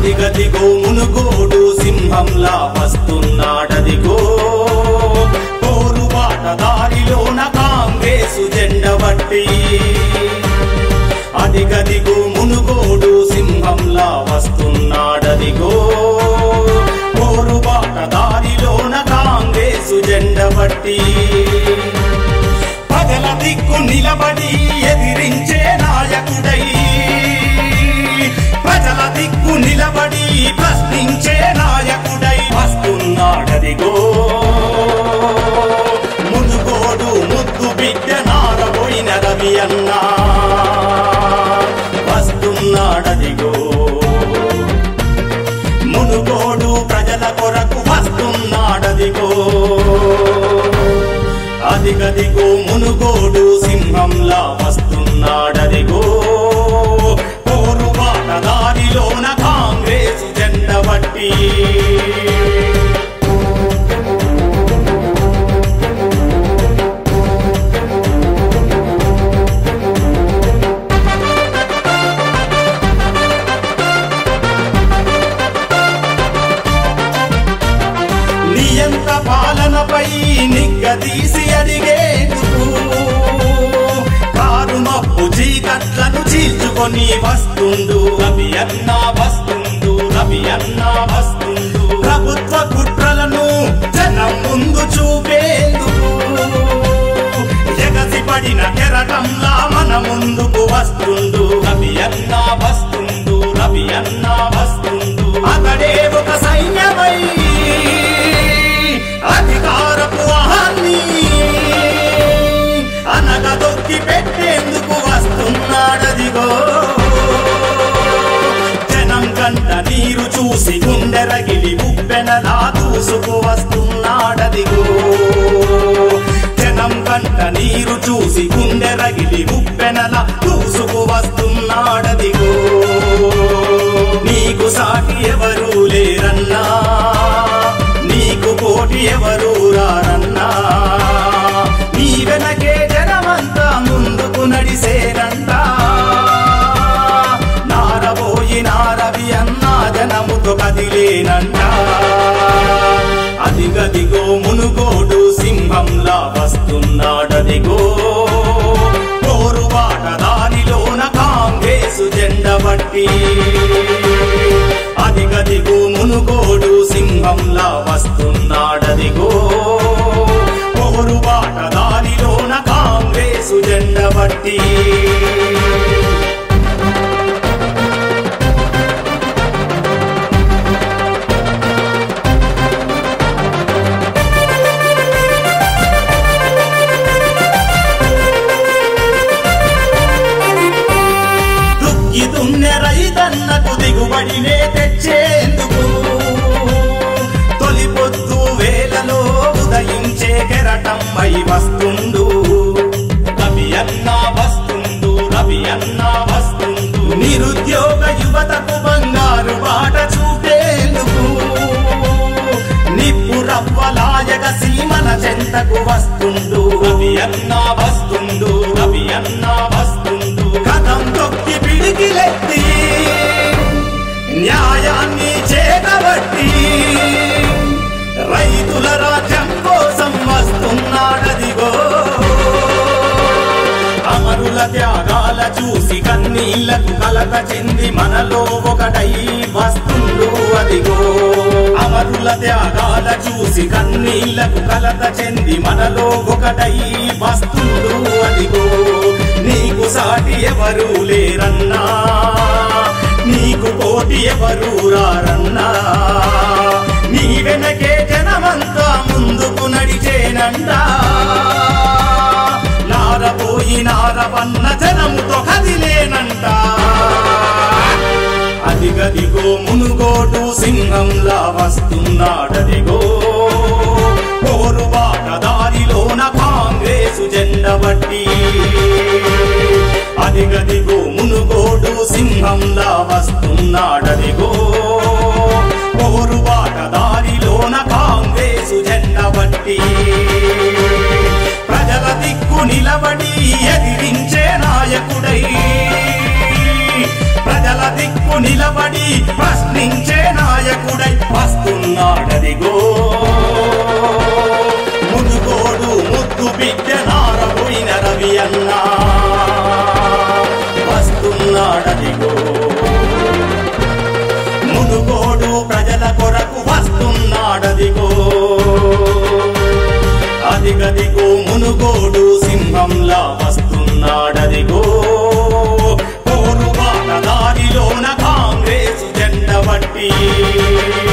అదిగదిగో మునుగోడు సింహంలా వస్తున్నాడదిగో పోరుబాట దారిలోన కాంగ్రెసు జెండబట్టి అదిగదిగో మునుగోడు సింహంలా వస్తున్నాడదిగో పోరుబాట దారిలోన కాంగ్రెసు జెండబట్టి ప్రజల దిక్కు నిలబడి ఎదిరించే నాయకుడై ప్రజల దిక్కు నిలబడి ప్రశ్నించే నాయకుడై వస్తున్నాడదిగో మునుగోడు ముద్దు బిడ్డ నారబోయిన రవి అన్నా వస్తున్నాడదిగో మునుగోడు ప్రజల కొరకు వస్తున్నాడదిగో అదిగదిగో మునుగోడు సింహంలా వస్తున్నాడదిగో పోరుబాట దారిలోన కాంగ్రెస్ జెండబట్టి నియంత పాలనపై నిగ్గదీసి అడిగేందుకు కారు మప్పు చీకట్లను చీల్చుకొని వస్తుండు రవి అన్నా వస్తుండు రవి అన్నా వస్తుండు ప్రభుత్వ కుట్రలను జనం ముందు చూపేందుకు ఎగసి పడిన కెరటంలా మన ముందుకు వస్తుండు రవి అన్నా వస్తుండు రవి అన్నా వస్తుండు అతడే ఒక సైన్యమై అధికారపు అహాన్ని అనగదొక్కి పెట్టేందుకు వస్తున్నాడదిగో జనం కంట నీరు చూసి గుండెరగిలి ఉప్పెనలా దూసుకు వస్తున్నాడదిగో జనం కంట నీరు చూసి గుండెరగిలి ఉప్పెనలా దూసుకు వస్తున్నాడదిగో నీకు సాటి ఎవరూ లేరన్నా నీకు కోటి ఎవరు రారన్నా నీ వెనకే జనమంతా ముందుకు నడిసేనంట నారబోయి నారవి అన్నా జనముతో కదిలేనంట అదిగదిగో మునుగోడు సింహంలా వస్తున్నాడదిగో పోరుబాట దారిలోన కాంగ్రెసు జెండబట్టి అదిగదిగో మునుగోడు సింహంలా వస్తున్నాడదిగో పోరుబాట దారిలోన కాంగ్రెసు జెండబట్టి దుక్కి దున్నె రైతన్నకు దిగుబడినే తెచ్చేందుకు తొలి పొద్దు వేలలో ఉదయించే కెరటమ్మై వస్తుండు రవి అన్నా వస్తుండు రవి అన్నా వస్తుండు నిరుద్యోగ యువతకు బంగారు బాట చూపేందుకు నిప్పు రవ్వలాయక సీమన చెంతకు వస్తుండు రవి అన్నా వస్తుండు రవి అన్నా వస్తుండు కథం తొక్కి పిడికిలెత్తి న్యాయాన్ని చేతబట్టి రైతుల రాజ్యం కోసం వస్తున్నాడదిగో అమరుల త్యాగాల చూసి కన్నీళ్లకు కలత చెంది మనలో ఒకటై వస్తుండు అదిగో అమరుల త్యాగాల చూసి కన్నీళ్లకు కలత చెంది మనలో ఒకటై వస్తుండు అదిగో నీకు సాటి ఎవరు లేరన్నా నీకు పోటీ ఎవరు రారన్నా నీ వెనకే జనమంతా ముందుకు నడిచేనంట నారపోయి నారవన్న జనముతో కదిలేనంట అదిగదిగో మునుగోడు సింహంలా వస్తున్నాడదిగో పోరుబాట దారిలోన కాంగ్రెసు జెండబట్టి అదిగదిగో మునుగోడు సింహంలా వస్తున్నాడదిగో పోరుబాట దారిలోన కాంగ్రెసు జెండబట్టి ప్రజల దిక్కు నిలబడి ఎదిరించే నాయకుడై ప్రజల దిక్కు నిలబడి ప్రశ్నించే రవి అన్నా వస్తున్నాడదిగో మునుగోడు ప్రజల కొరకు వస్తున్నాడదిగో అదిగదిగో మునుగోడు సింహంలా వస్తున్నాడదిగో పోరు బాట దారిలోన కాంగ్రెస్ జెండ బట్టి